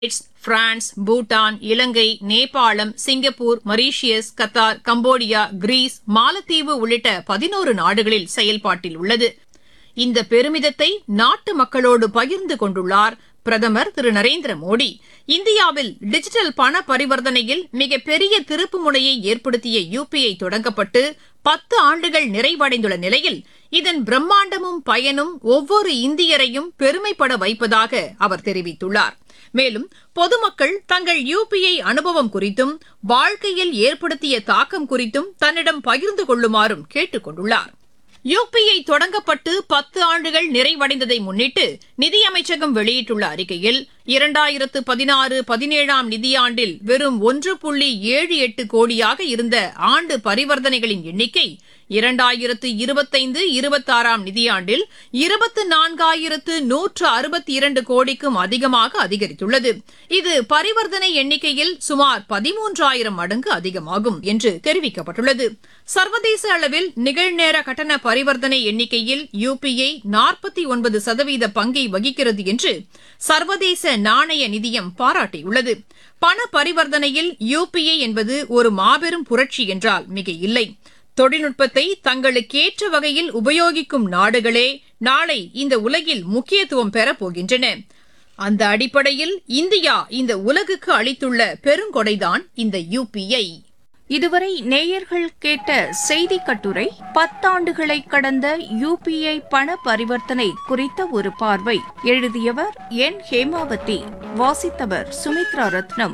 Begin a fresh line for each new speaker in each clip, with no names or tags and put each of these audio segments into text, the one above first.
France Bhutan Ilangai Nepalam Singapore Mauritius Qatar Cambodia Greece Malatheevu உள்ளிட்ட பதினோரு நாடுகளில் செயல்பாட்டில் உள்ளது இந்த பெருமிதத்தை நாட்டு மக்களோடு பகிர்ந்து கொண்டுள்ளார் பிரதமர் திரு நரேந்திர மோடி இந்தியாவில் டிஜிட்டல் பண பரிவர்த்தனையில் மிகப்பெரிய திருப்பு முனையை ஏற்படுத்திய யுபிஐ தொடங்கப்பட்டு பத்து ஆண்டுகள் நிறைவடைந்துள்ள நிலையில் இதன் பிரம்மாண்டமும் பயனும் ஒவ்வொரு இந்தியரையும் பெருமைப்பட வைப்பதாக அவர் தெரிவித்துள்ளார் மேலும் பொதுமக்கள் தங்கள் யுபிஐ அனுபவம் குறித்தும் வாழ்க்கையில் ஏற்படுத்திய தாக்கம் குறித்தும் தன்னிடம் பகிர்ந்து கொள்ளுமாறும் கேட்டுக் கொண்டுள்ளார் யுபிஐ தொடங்கப்பட்டு பத்து ஆண்டுகள் நிறைவடைந்ததை முன்னிட்டு நிதியமைச்சகம் வெளியிட்டுள்ள அறிக்கையில் இரண்டாயிரத்து பதினாறு பதினேழாம் நிதியாண்டில் வெறும் ஒன்று புள்ளி ஏழு எட்டு கோடியாக இருந்த ஆண்டு பரிவர்த்தனைகளின் எண்ணிக்கை இரண்டாயிரத்து இருபத்தைந்து இருபத்தாறாம் நிதியாண்டில் இருபத்து நான்காயிரத்து நூற்று அறுபத்தி இரண்டு கோடிக்கும் அதிகமாக அதிகரித்துள்ளது இது பரிவர்த்தனை எண்ணிக்கையில் சுமார் பதிமூன்றாயிரம் மடங்கு அதிகமாகும் என்று தெரிவிக்கப்பட்டுள்ளது சர்வதேச அளவில் நிகழ்நேர கட்டண பரிவர்த்தனை எண்ணிக்கையில் யுபிஐ நாற்பத்தி ஒன்பது சதவீத பங்கை வகிக்கிறது என்று சர்வதேச நாணய நிதியம் பாராட்டியுள்ளது பண பரிவர்த்தனையில் யுபிஐ என்பது ஒரு மாபெரும் புரட்சி என்றால் மிக இல்லை தொழில்நுட்பத்தை தங்களுக்கேற்ற வகையில் உபயோகிக்கும் நாடுகளே நாளை இந்த உலகில் முக்கியத்துவம் பெறப்போகின்றன அந்த அடிப்படையில் இந்தியா இந்த உலகுக்கு அளித்துள்ள பெருங்கொடைதான் இந்த யுபிஐ
இதுவரை நேயர்கள் கேட்ட செய்தி கட்டுரை பத்தாண்டுகளை கடந்த யுபிஐ பண பரிவர்த்தனை குறித்த ஒரு பார்வை எழுதியவர் என் ஹேமாவதி வாசித்தவர் சுமித்ரா ரத்னம்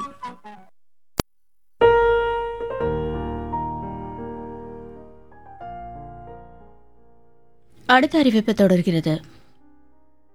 அடுத்த அறிவிப்பு தொடர்கிறது